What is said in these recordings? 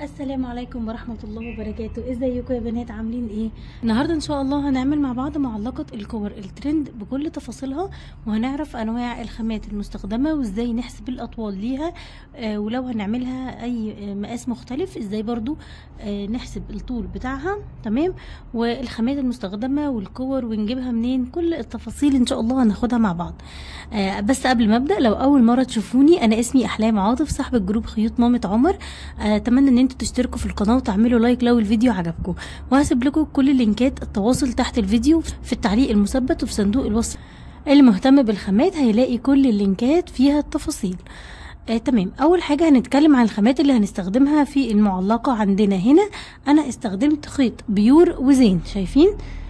السلام عليكم ورحمة الله وبركاته ازيكم يا بنات عاملين ايه النهاردة ان شاء الله هنعمل مع بعض معلقة الكور الترند بكل تفاصيلها وهنعرف انواع الخامات المستخدمة وازاي نحسب الاطوال ليها آه ولو هنعملها اي آه، مقاس مختلف ازاي برضو آه نحسب الطول بتاعها تمام والخامات المستخدمة والكور ونجيبها منين كل التفاصيل ان شاء الله هناخدها مع بعض آه بس قبل ما ابدا لو اول مرة تشوفوني انا اسمي احلام عاطف صاحبة جروب خيوط مامة عمر آه، اتمنى ان انتوا تشتركوا في القناه وتعملوا لايك لو الفيديو عجبكم وهسيب لكم كل لينكات التواصل تحت الفيديو في التعليق المثبت وفي صندوق الوصف اللي مهتم بالخامات هيلاقي كل اللينكات فيها التفاصيل آه تمام اول حاجه هنتكلم عن الخامات اللي هنستخدمها في المعلقه عندنا هنا انا استخدمت خيط بيور وزين شايفين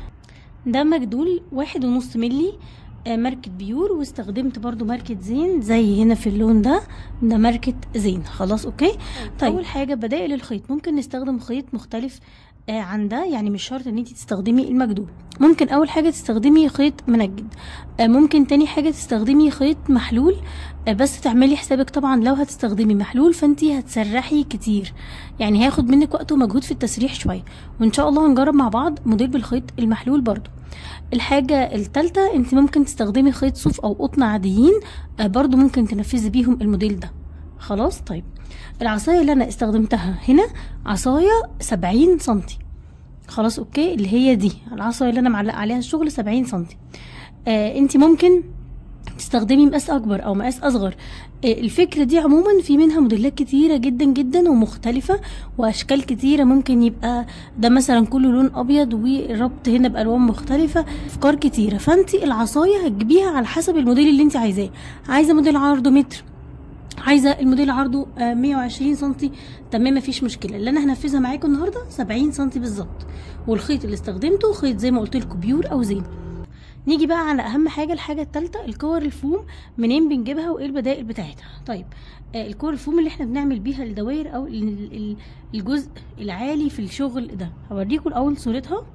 ده مجدول واحد ونص ملي آه، ماركة بيور واستخدمت برضو ماركة زين زي هنا في اللون ده ده ماركة زين خلاص اوكي طيب اول حاجة بدائل الخيط ممكن نستخدم خيط مختلف آه عن ده يعني مش شرط ان انت تستخدمي المجدول ممكن اول حاجة تستخدمي خيط منجد آه ممكن تاني حاجة تستخدمي خيط محلول آه بس تعملي حسابك طبعا لو هتستخدمي محلول فانت هتسرحي كتير يعني هياخد منك وقت ومجهود في التسريح شوية وان شاء الله هنجرب مع بعض موديل بالخيط المحلول برضو الحاجة التالتة انت ممكن تستخدمي خيط صوف او قطن عاديين آه برضو ممكن تنفذي بيهم الموديل ده خلاص طيب العصاية اللي انا استخدمتها هنا عصاية سبعين سنتي خلاص اوكي اللي هي دي العصاية اللي انا معلقة عليها الشغل سبعين سنتي آه انت ممكن تستخدمي مقاس اكبر او مقاس اصغر آه، الفكرة دي عموما في منها موديلات كتيرة جدا جدا ومختلفة واشكال كتيرة ممكن يبقى ده مثلا كله لون ابيض والربط هنا بالوان مختلفة افكار كتيرة فانت العصاية هتجيبيها على حسب الموديل اللي انت عايزاه عايزة موديل عرضه متر عايزه الموديل عرضه آه، 120 سنتي تمام مفيش مشكله اللي انا هنفذها معاكم النهارده 70 سنتي بالظبط والخيط اللي استخدمته خيط زي ما قلت لكم بيور او زين نيجي بقى على اهم حاجه الحاجه الثالثه الكور الفوم منين بنجيبها وايه البدائل بتاعتها طيب آه الكور الفوم اللي احنا بنعمل بيها الدوائر او ال- ال- الجزء العالي في الشغل ده هوريكم الاول صورتها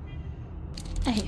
اهي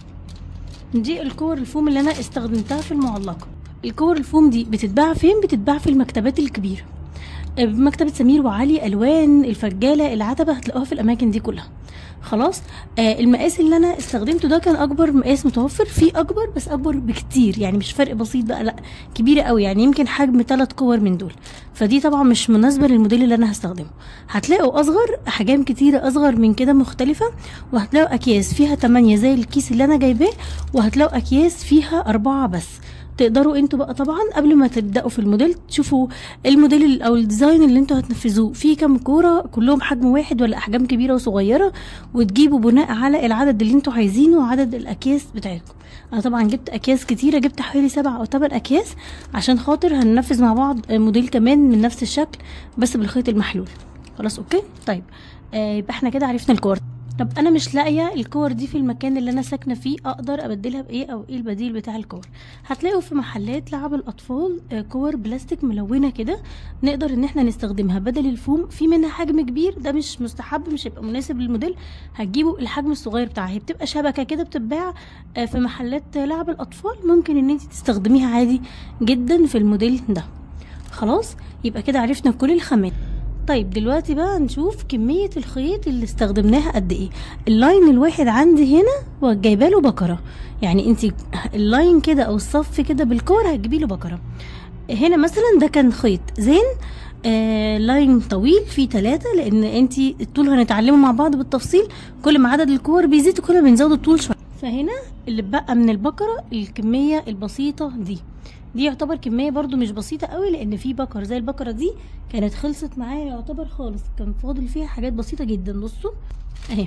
دي الكور الفوم اللي انا استخدمتها في المعلقه الكور الفوم دي بتتباع فين بتتباع في المكتبات الكبيره آه، مكتبة سمير وعلي ألوان الفجالة العتبة هتلاقوها في الأماكن دي كلها خلاص آه المقاس اللي أنا استخدمته ده كان أكبر مقاس متوفر في أكبر بس أكبر بكتير يعني مش فرق بسيط بقى لا كبيرة قوي يعني يمكن حجم ثلاث كور من دول فدي طبعا مش مناسبة للموديل اللي أنا هستخدمه هتلاقوا أصغر أحجام كتيرة أصغر من كده مختلفة وهتلاقوا أكياس فيها 8 زي الكيس اللي أنا جايباه وهتلاقوا أكياس فيها أربعة بس تقدروا انتوا بقى طبعا قبل ما تبداوا في الموديل تشوفوا الموديل ال- او الديزاين اللي انتوا هتنفذوه فيه كام كوره كلهم حجم واحد ولا احجام كبيره وصغيره وتجيبوا بناء على العدد اللي انتوا عايزينه وعدد الاكياس بتاعتكم انا طبعا جبت اكياس كتيره جبت حوالي سبع او ثمان اكياس عشان خاطر هننفذ مع بعض موديل كمان من نفس الشكل بس بالخيط المحلول خلاص اوكي طيب آه يبقى احنا كده عرفنا الكور طب انا مش لاقيه الكور دي في المكان اللي انا ساكنه فيه اقدر ابدلها بايه او ايه البديل بتاع الكور هتلاقوا في محلات لعب الاطفال آه، كور بلاستيك ملونه كده نقدر ان احنا نستخدمها بدل الفوم في منها حجم كبير ده مش مستحب مش هيبقى مناسب للموديل هتجيبوا الحجم الصغير بتاعها هي بتبقى شبكه كده بتتباع آه، في محلات لعب الاطفال ممكن ان انت تستخدميها عادي جدا في الموديل ده خلاص يبقى كده عرفنا كل الخامات طيب دلوقتي بقى نشوف كمية الخيط اللي استخدمناها قد ايه اللاين الواحد عندي هنا وجايبه له بكرة يعني انت اللاين كده او الصف كده بالكور هتجيبي له بكرة هنا مثلا ده كان خيط زين آه لاين طويل فيه ثلاثة لان انت الطول هنتعلمه مع بعض بالتفصيل كل ما عدد الكور بيزيد كل ما بنزود الطول شوية فهنا اللي بقى من البكرة الكمية البسيطة دي دي يعتبر كمية برضو مش بسيطة قوي لان في بكر زي البكرة دي كانت خلصت معايا يعتبر خالص كان فاضل فيها حاجات بسيطة جدا بصوا اهي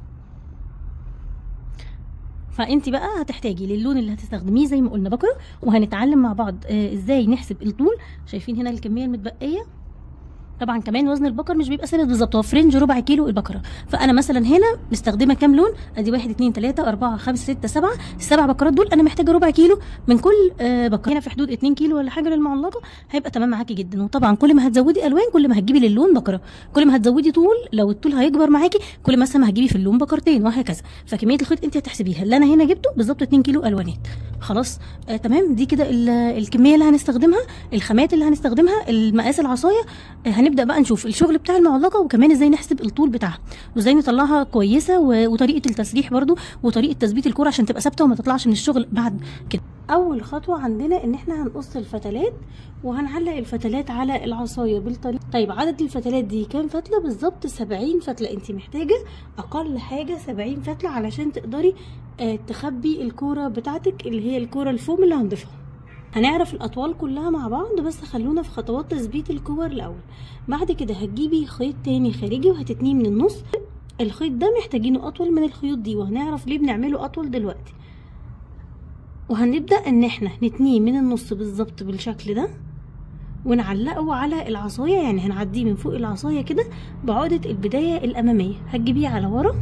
فانت بقى هتحتاجي للون اللي هتستخدميه زي ما قلنا بكره وهنتعلم مع بعض آه ازاي نحسب الطول شايفين هنا الكميه المتبقيه طبعا كمان وزن البقر مش بيبقى ثابت بالظبط هو في رينج ربع كيلو البقره فانا مثلا هنا مستخدمه كام لون ادي واحد اتنين تلاته اربعه خمسه سته سبعه السبع بقرات دول انا محتاجه ربع كيلو من كل آه بقره هنا في حدود 2 كيلو ولا حاجه للمعلقه هيبقى تمام معاكي جدا وطبعا كل ما هتزودي الوان كل ما هتجيبي للون بقره كل ما هتزودي طول لو الطول هيكبر معاكي كل مثلا ما هتجيبي في اللون بقرتين وهكذا فكميه الخيط انت هتحسبيها اللي انا هنا جبته بالظبط 2 كيلو الوانات خلاص آه تمام دي كده ال- الكميه اللي هنستخدمها الخامات اللي هنستخدمها المقاس العصايه آه هنبدا هنبدا بقى نشوف الشغل بتاع المعلقه وكمان ازاي نحسب الطول بتاعها وازاي نطلعها كويسه و- وطريقه التسريح برضو وطريقه تثبيت الكوره عشان تبقى ثابته وما تطلعش من الشغل بعد كده اول خطوه عندنا ان احنا هنقص الفتلات وهنعلق الفتلات على العصايه بالطريقه طيب عدد الفتلات دي كام فتله بالظبط 70 فتله انت محتاجه اقل حاجه 70 فتله علشان تقدري آه تخبي الكوره بتاعتك اللي هي الكوره الفوم اللي هنضيفها هنعرف الاطوال كلها مع بعض بس خلونا في خطوات تثبيت الكور الاول بعد كده هتجيبي خيط تاني خارجي وهتتنيه من النص الخيط ده محتاجينه اطول من الخيوط دي وهنعرف ليه بنعمله اطول دلوقتي وهنبدا ان احنا نتنيه من النص بالظبط بالشكل ده ونعلقه على العصايه يعني هنعديه من فوق العصايه كده بعقده البدايه الاماميه هتجيبيه على ورا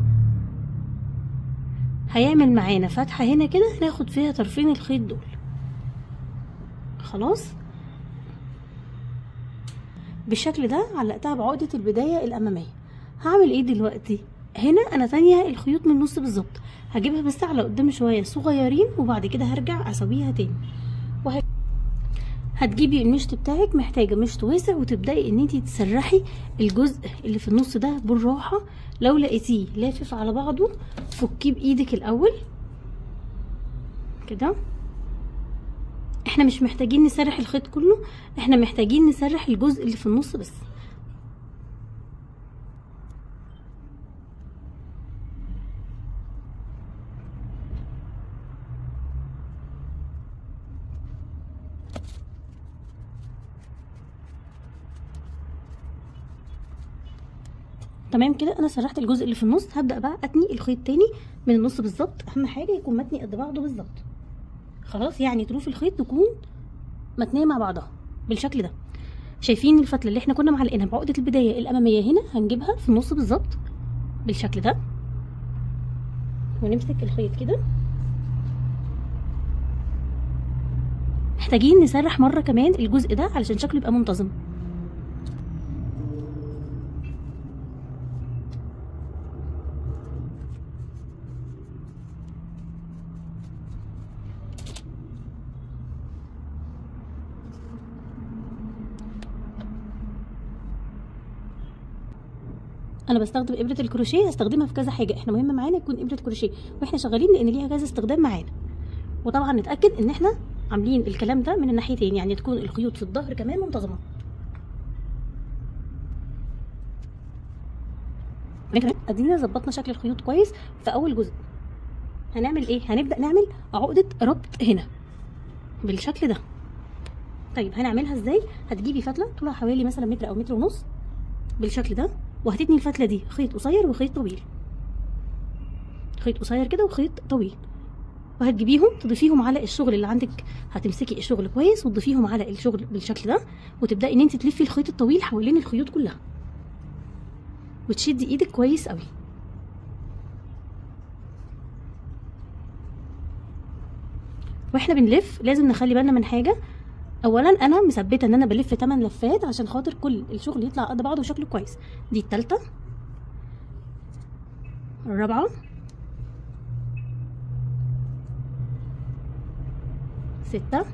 هيعمل معانا فتحه هنا كده هناخد فيها طرفين الخيط دول خلاص بالشكل ده علقتها بعقدة البداية الأمامية هعمل ايه دلوقتي هنا انا تانية الخيوط من النص بالظبط هجيبها بس على قدام شوية صغيرين وبعد كده هرجع اسويها تاني وه... هتجيبي المشط بتاعك محتاجة مشط واسع وتبدأي ان انتي تسرحي الجزء اللي في النص ده بالراحة لو لقيتيه لافف على بعضه فكيه بايدك الاول كده احنا مش محتاجين نسرح الخيط كله احنا محتاجين نسرح الجزء اللي في النص بس تمام كده انا سرحت الجزء اللي في النص هبدا بقى اتني الخيط تاني من النص بالظبط اهم حاجه يكون متني قد بعضه بالظبط خلاص يعني طروف الخيط تكون متنيه مع بعضها بالشكل ده شايفين الفتله اللي احنا كنا معلقينها بعقده البدايه الاماميه هنا هنجيبها في النص بالظبط بالشكل ده ونمسك الخيط كده محتاجين نسرح مره كمان الجزء ده علشان شكله يبقى منتظم انا بستخدم ابره الكروشيه هستخدمها في كذا حاجه احنا مهم معانا يكون ابره كروشيه واحنا شغالين لان ليها كذا استخدام معانا وطبعا نتاكد ان احنا عاملين الكلام ده من الناحيتين يعني تكون الخيوط في الظهر كمان منتظمه كمان ادينا ظبطنا شكل الخيوط كويس في اول جزء هنعمل ايه هنبدا نعمل عقده ربط هنا بالشكل ده طيب هنعملها ازاي هتجيبي فتله طولها حوالي مثلا متر او متر ونص بالشكل ده وهتتني الفتله دي خيط قصير وخيط طويل خيط قصير كده وخيط طويل وهتجيبيهم تضيفيهم على الشغل اللي عندك هتمسكي الشغل كويس وتضيفيهم على الشغل بالشكل ده وتبداي ان انت تلفي الخيط الطويل حوالين الخيوط كلها وتشدي ايدك كويس قوي واحنا بنلف لازم نخلي بالنا من حاجه اولا انا مثبته ان انا بلف 8 لفات عشان خاطر كل الشغل يطلع قد بعضه وشكله كويس دي التالتة الرابعة ستة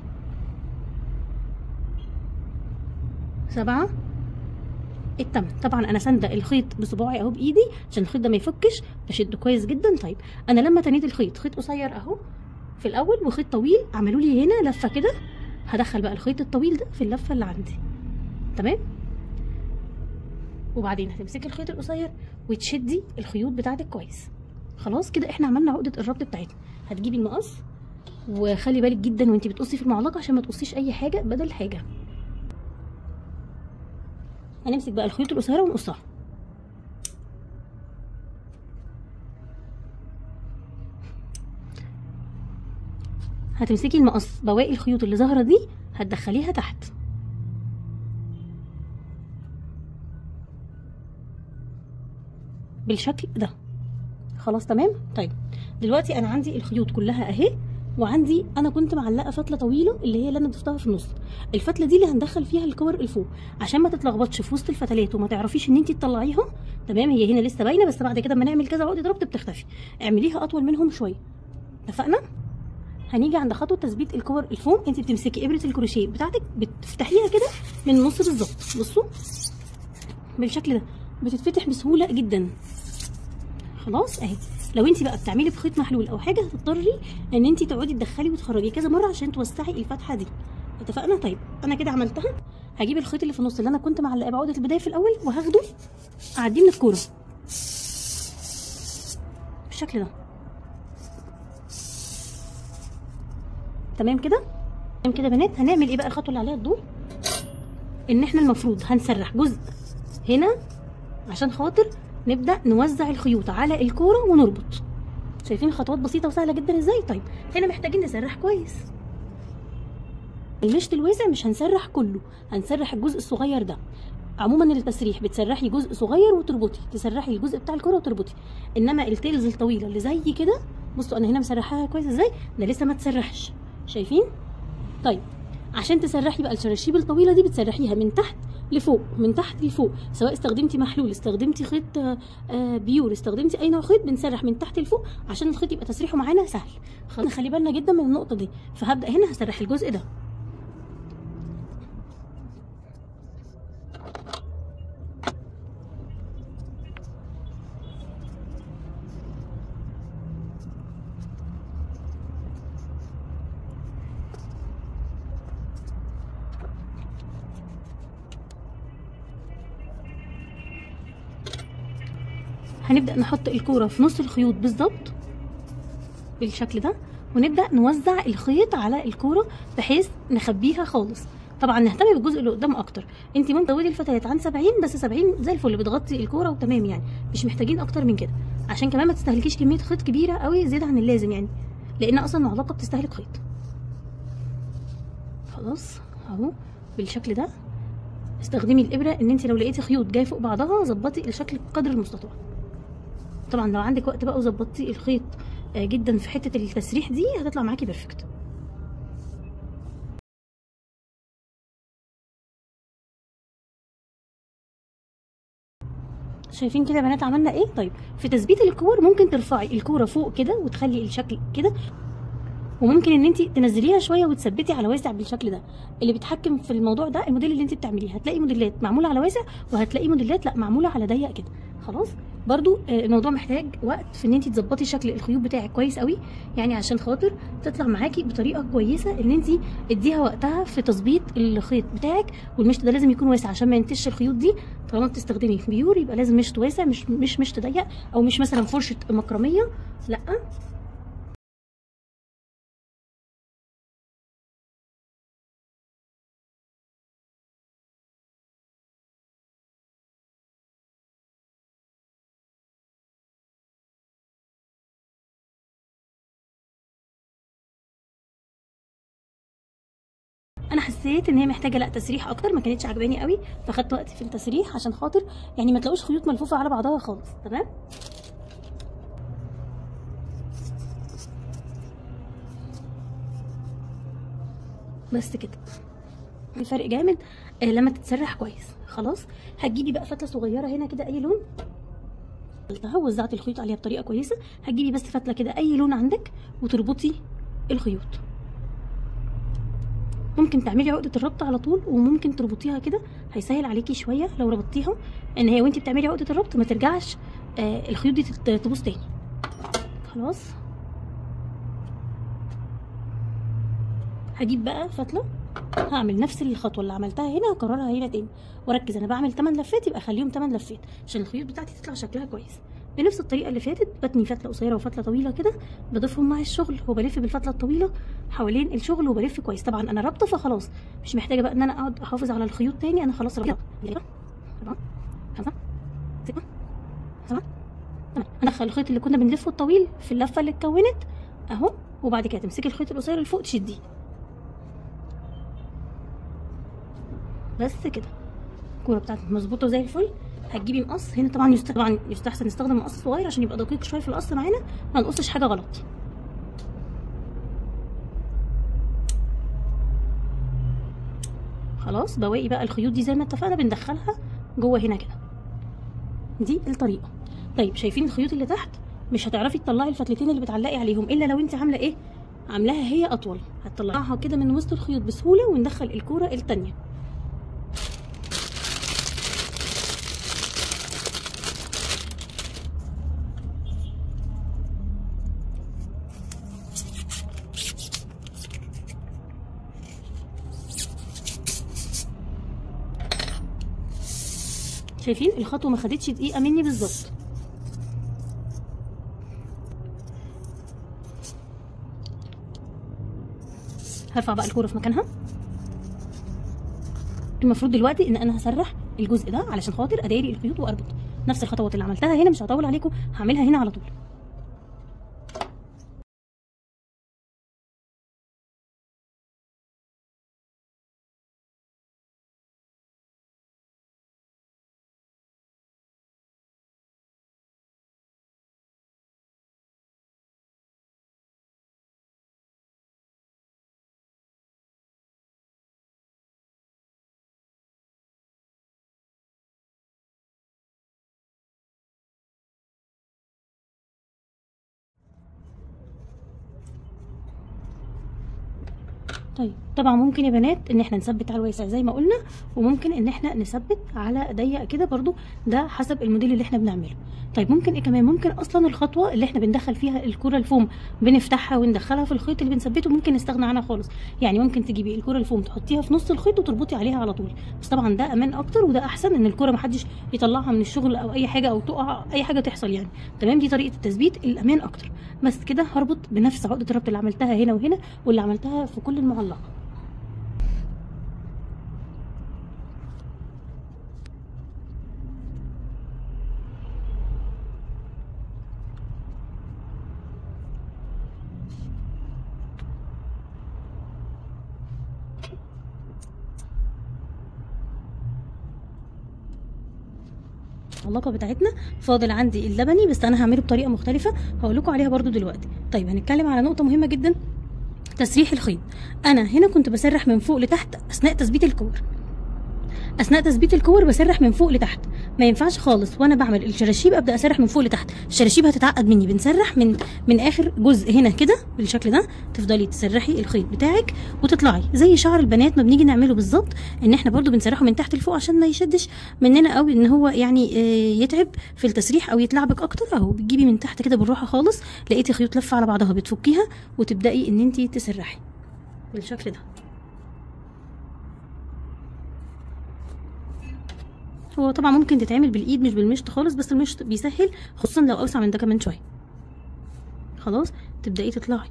سبعة التمن طبعا انا ساندة الخيط بصباعي اهو بايدي عشان الخيط ده ما يفكش بشده كويس جدا طيب انا لما تنيت الخيط خيط قصير اهو في الاول وخيط طويل عملوا لي هنا لفه كده هدخل بقى الخيط الطويل ده في اللفه اللي عندي تمام وبعدين هتمسكي الخيط القصير وتشدي الخيوط بتاعتك كويس خلاص كده احنا عملنا عقده الربط بتاعتنا هتجيبي المقص وخلي بالك جدا وانت بتقصي في المعلقه عشان ما تقصيش اي حاجه بدل حاجه هنمسك بقى الخيوط القصيره ونقصها هتمسكي المقص بواقي الخيوط اللي ظاهره دي هتدخليها تحت بالشكل ده خلاص تمام طيب دلوقتي انا عندي الخيوط كلها اهي وعندي انا كنت معلقه فتله طويله اللي هي اللي انا ضفتها في النص الفتله دي اللي هندخل فيها الكور الفوق عشان ما تتلخبطش في وسط الفتلات وما تعرفيش ان انت تطلعيها تمام هي هنا لسه باينه بس بعد كده اما نعمل كذا عقده ربط بتختفي اعمليها اطول منهم شويه اتفقنا هنيجي عند خطوه تثبيت الكور الفوم انت بتمسكي ابره الكروشيه بتاعتك بتفتحيها كده من النص بالظبط بصوا بالشكل ده بتتفتح بسهوله جدا خلاص اهي لو انت بقى بتعملي بخيط محلول او حاجه هتضطري ان انت تقعدي تدخلي وتخرجي كذا مره عشان توسعي الفتحه دي اتفقنا طيب انا كده عملتها هجيب الخيط اللي في النص اللي انا كنت معلقاه بعقده البدايه في الاول وهاخده اعديه من الكوره بالشكل ده تمام كده تمام كده يا بنات هنعمل ايه بقى الخطوه اللي عليها الضوء ان احنا المفروض هنسرح جزء هنا عشان خاطر نبدا نوزع الخيوط على الكوره ونربط شايفين خطوات بسيطه وسهله جدا ازاي طيب هنا محتاجين نسرح كويس المشط الواسع مش هنسرح كله هنسرح الجزء الصغير ده عموما التسريح بتسرحي جزء صغير وتربطي تسرحي الجزء بتاع الكره وتربطي انما التيلز الطويله اللي زي كده بصوا انا هنا مسرحاها كويس ازاي ده لسه ما تسرحش شايفين طيب عشان تسرحي بقى الشراشيب الطويله دي بتسرحيها من تحت لفوق من تحت لفوق سواء استخدمتي محلول استخدمتي خيط آه، آه، بيور استخدمتي اي نوع خيط بنسرح من تحت لفوق عشان الخيط يبقى تسريحه معانا سهل خ- نخلي بالنا جدا من النقطه دي فهبدا هنا هسرح الجزء ده هنبدا نحط الكوره في نص الخيوط بالظبط بالشكل ده ونبدا نوزع الخيط على الكوره بحيث نخبيها خالص طبعا نهتم بالجزء اللي قدام اكتر انت ممكن تزودي الفتيات عن 70 بس 70 زي الفل بتغطي الكوره وتمام يعني مش محتاجين اكتر من كده عشان كمان ما تستهلكيش كميه خيط كبيره قوي زياده عن اللازم يعني لان اصلا المعلقه بتستهلك خيط خلاص اهو بالشكل ده استخدمي الابره ان انت لو لقيتي خيوط جايه فوق بعضها ظبطي الشكل بقدر المستطاع طبعا لو عندك وقت بقى وظبطتي الخيط آه، جدا في حته التسريح دي هتطلع معاكي بيرفكت شايفين كده يا بنات عملنا ايه طيب في تثبيت الكور ممكن ترفعي الكوره فوق كده وتخلي الشكل كده وممكن ان انت تنزليها شويه وتثبتي على واسع بالشكل ده اللي بيتحكم في الموضوع ده الموديل اللي انت بتعمليه هتلاقي موديلات معموله على واسع وهتلاقي موديلات لا معموله على ضيق كده خلاص برضو آه، الموضوع محتاج وقت في ان انت تظبطي شكل الخيوط بتاعك كويس قوي يعني عشان خاطر تطلع معاكي بطريقه كويسه ان انت اديها وقتها في تظبيط الخيط بتاعك والمشط ده لازم يكون واسع عشان ما ينتش الخيوط دي طالما بتستخدمي بيور يبقى لازم مشط واسع مش مش مشط ضيق او مش مثلا فرشه مكرميه لا انا حسيت ان هي محتاجه لا تسريح اكتر ما كانتش عجباني قوي فاخدت وقت في التسريح عشان خاطر يعني ما تلاقوش خيوط ملفوفه على بعضها خالص تمام بس كده الفرق جامد آه لما تتسرح كويس خلاص هتجيبي بقى فتله صغيره هنا كده اي لون عملتها وزعت الخيوط عليها بطريقه كويسه هتجيبي بس فتله كده اي لون عندك وتربطي الخيوط ممكن تعملي عقده الربط على طول وممكن تربطيها كده هيسهل عليكي شويه لو ربطتيها ان هي وانت بتعملي عقده الربط ما ترجعش آه الخيوط دي تت- تبوظ تاني خلاص هجيب بقى فتله هعمل نفس الخطوه اللي عملتها هنا هكررها هنا تاني واركز انا بعمل 8 لفات يبقى اخليهم 8 لفات عشان الخيوط بتاعتي تطلع شكلها كويس بنفس الطريقه اللي فاتت بتني فتله قصيره وفتله طويله كده بضيفهم مع الشغل وبلف بالفتله الطويله حوالين الشغل وبلف كويس طبعا انا رابطه فخلاص مش محتاجه بقى ان انا اقعد احافظ على الخيوط تاني انا خلاص رابطه يلا. أربعة، خمسة، ستة، سبعة، تمام هندخل الخيط اللي كنا بنلفه الطويل في اللفه اللي اتكونت اهو وبعد كده تمسكي الخيط القصير اللي فوق تشديه بس كده الكوره بتاعتك مظبوطه زي الفل هتجيبي مقص هنا طبعا يست... طبعا يستحسن نستخدم مقص صغير عشان يبقى دقيق شويه في القص معانا ما نقصش حاجه غلط خلاص بواقي بقى الخيوط دي زي ما اتفقنا بندخلها جوه هنا كده دي الطريقه طيب شايفين الخيوط اللي تحت مش هتعرفي تطلعي الفتلتين اللي بتعلقي عليهم الا لو انت عامله ايه عاملاها هي اطول هتطلعها كده من وسط الخيوط بسهوله وندخل الكوره التانيه شايفين الخطوه ما خدتش دقيقه مني بالظبط هرفع بقى الكوره في مكانها المفروض دلوقتي ان انا هسرح الجزء ده علشان خاطر اداري الخيوط واربط نفس الخطوات اللي عملتها هنا مش هطول عليكم هعملها هنا على طول طيب طبعا ممكن يا بنات ان احنا نثبت على الواسع زي ما قلنا وممكن ان احنا نثبت على ضيق كده برضو ده حسب الموديل اللي احنا بنعمله طيب ممكن ايه كمان ممكن اصلا الخطوه اللي احنا بندخل فيها الكره الفوم بنفتحها وندخلها في الخيط اللي بنثبته ممكن نستغنى عنها خالص يعني ممكن تجيبي الكره الفوم تحطيها في نص الخيط وتربطي عليها على طول بس طبعا ده امان اكتر وده احسن ان الكره محدش يطلعها من الشغل او اي حاجه او تقع اي حاجه تحصل يعني تمام دي طريقه التثبيت الامان اكتر بس كده هربط بنفس عقده الربط اللي عملتها هنا وهنا واللي عملتها في كل المعلقه العلاقه بتاعتنا فاضل عندي اللبني بس انا هعمله بطريقه مختلفه هقول لكم عليها برضو دلوقتي طيب هنتكلم على نقطه مهمه جدا تسريح الخيط انا هنا كنت بسرح من فوق لتحت اثناء تثبيت الكور اثناء تثبيت الكور بسرح من فوق لتحت ما ينفعش خالص وانا بعمل الشراشيب ابدا اسرح من فوق لتحت الشراشيب هتتعقد مني بنسرح من من اخر جزء هنا كده بالشكل ده تفضلي تسرحي الخيط بتاعك وتطلعي زي شعر البنات ما بنيجي نعمله بالظبط ان احنا برضو بنسرحه من تحت لفوق عشان ما يشدش مننا قوي ان هو يعني آه، يتعب في التسريح او يتلعبك اكتر اهو بتجيبي من تحت كده بالراحه خالص لقيتي خيوط لفه على بعضها بتفكيها وتبداي ان انت تسرحي بالشكل ده هو طبعا ممكن تتعمل بالايد مش بالمشط خالص بس المشط بيسهل خصوصا لو اوسع من ده كمان شويه خلاص تبداي تطلعي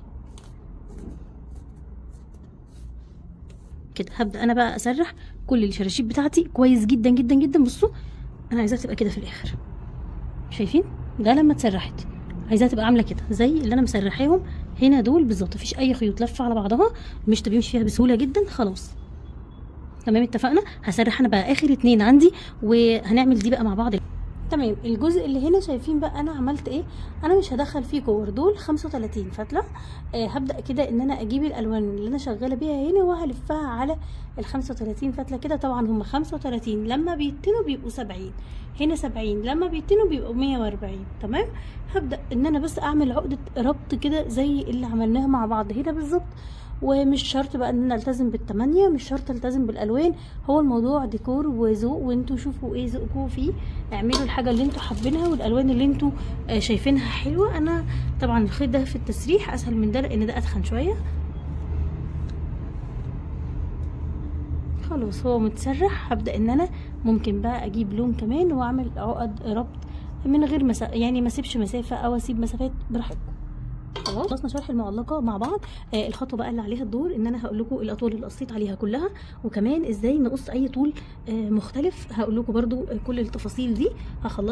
كده هبدا انا بقى اسرح كل الشراشيب بتاعتي كويس جدا جدا جدا بصوا انا عايزاها تبقى كده في الاخر شايفين ده لما اتسرحت عايزاها تبقى عامله كده زي اللي انا مسرحاهم هنا دول بالظبط مفيش اي خيوط لفه على بعضها المشط بيمشي فيها بسهوله جدا خلاص تمام اتفقنا هسرح انا بقى اخر اتنين عندي وهنعمل دي بقى مع بعض تمام الجزء اللي هنا شايفين بقى انا عملت ايه انا مش هدخل فيه كور دول 35 فتله آه هبدا كده ان انا اجيب الالوان اللي انا شغاله بيها هنا وهلفها على ال 35 فتله كده طبعا هم 35 لما بيتنوا بيبقوا 70 هنا 70 لما بيتنوا بيبقوا 140 تمام هبدا ان انا بس اعمل عقده ربط كده زي اللي عملناها مع بعض هنا بالظبط ومش شرط بقى ان انا التزم بالتمانية مش شرط التزم بالالوان هو الموضوع ديكور وذوق وانتوا شوفوا ايه ذوقكم فيه اعملوا الحاجه اللي انتوا حابينها والالوان اللي انتوا آه، شايفينها حلوه انا طبعا الخيط ده في التسريح اسهل من ده لان ده اتخن شويه خلاص هو متسرح هبدا ان انا ممكن بقى اجيب لون كمان واعمل عقد ربط من غير مسا... يعني ما اسيبش مسافه او اسيب مسافات براحتكم خلاص خلصنا شرح المعلقه مع بعض آه الخطوه بقى اللي عليها الدور ان انا هقول لكم الاطوال اللي قصيت عليها كلها وكمان ازاي نقص اي طول آه مختلف هقول لكم برضو آه، كل التفاصيل دي هخلص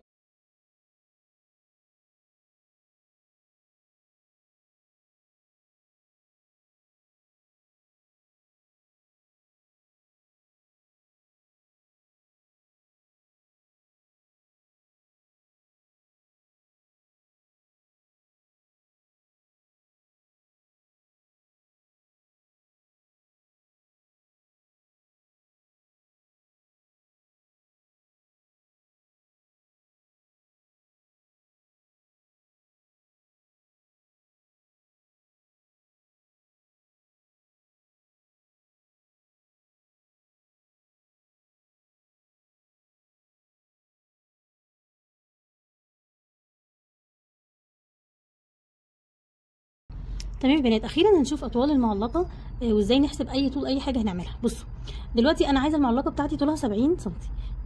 تمام يا بنات اخيرا هنشوف اطوال المعلقه آه، وازاي نحسب اي طول اي حاجه هنعملها بصوا دلوقتي انا عايزه المعلقه بتاعتي طولها 70 سم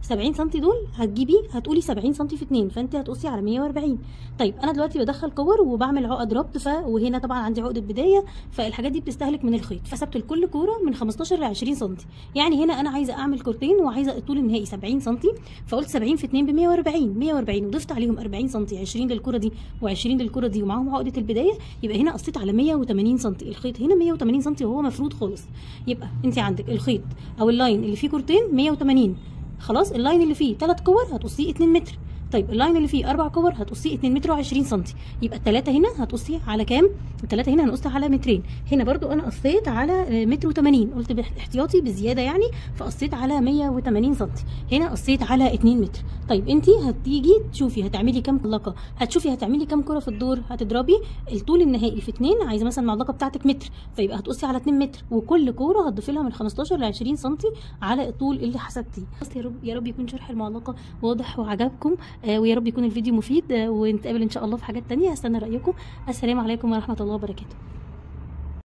70 سم دول هتجيبي هتقولي 70 سم في 2 فانت هتقصي على 140 طيب انا دلوقتي بدخل كور وبعمل عقد ربط ف وهنا طبعا عندي عقده بدايه فالحاجات دي بتستهلك من الخيط فحسبت لكل كوره من 15 ل 20 سم يعني هنا انا عايزه اعمل كورتين وعايزه الطول النهائي 70 سم فقلت 70 في 2 ب 140 140 وضفت عليهم 40 سم 20 للكره دي و20 للكره دي ومعاهم عقده البدايه يبقى هنا قصيت على 180 سم الخيط هنا 180 سم وهو مفروض خالص يبقى انت عندك الخيط او اللاين اللي فيه كورتين 180 خلاص اللاين اللي فيه 3 كور هتقصيه 2 متر طيب اللاين اللي فيه اربع كور هتقصيه 2 متر و20 سم يبقى الثلاثه هنا هتقصي على كام الثلاثه هنا هنقص على مترين هنا برضو انا قصيت على متر و80 قلت احتياطي بزياده يعني فقصيت على 180 سم هنا قصيت على 2 متر طيب انت هتيجي تشوفي هتعملي كام معلقه هتشوفي هتعملي كام كره في الدور هتضربي الطول النهائي في 2 عايزه مثلا المعلقه بتاعتك متر فيبقى هتقصي على 2 متر وكل كوره هتضيفي لها من 15 ل 20 سم على الطول اللي حسبتيه بس يا رب يا رب يكون شرح المعلقه واضح وعجبكم آه ويا رب يكون الفيديو مفيد آه ونتقابل ان شاء الله في حاجات تانية هستنى رايكم السلام عليكم ورحمه الله وبركاته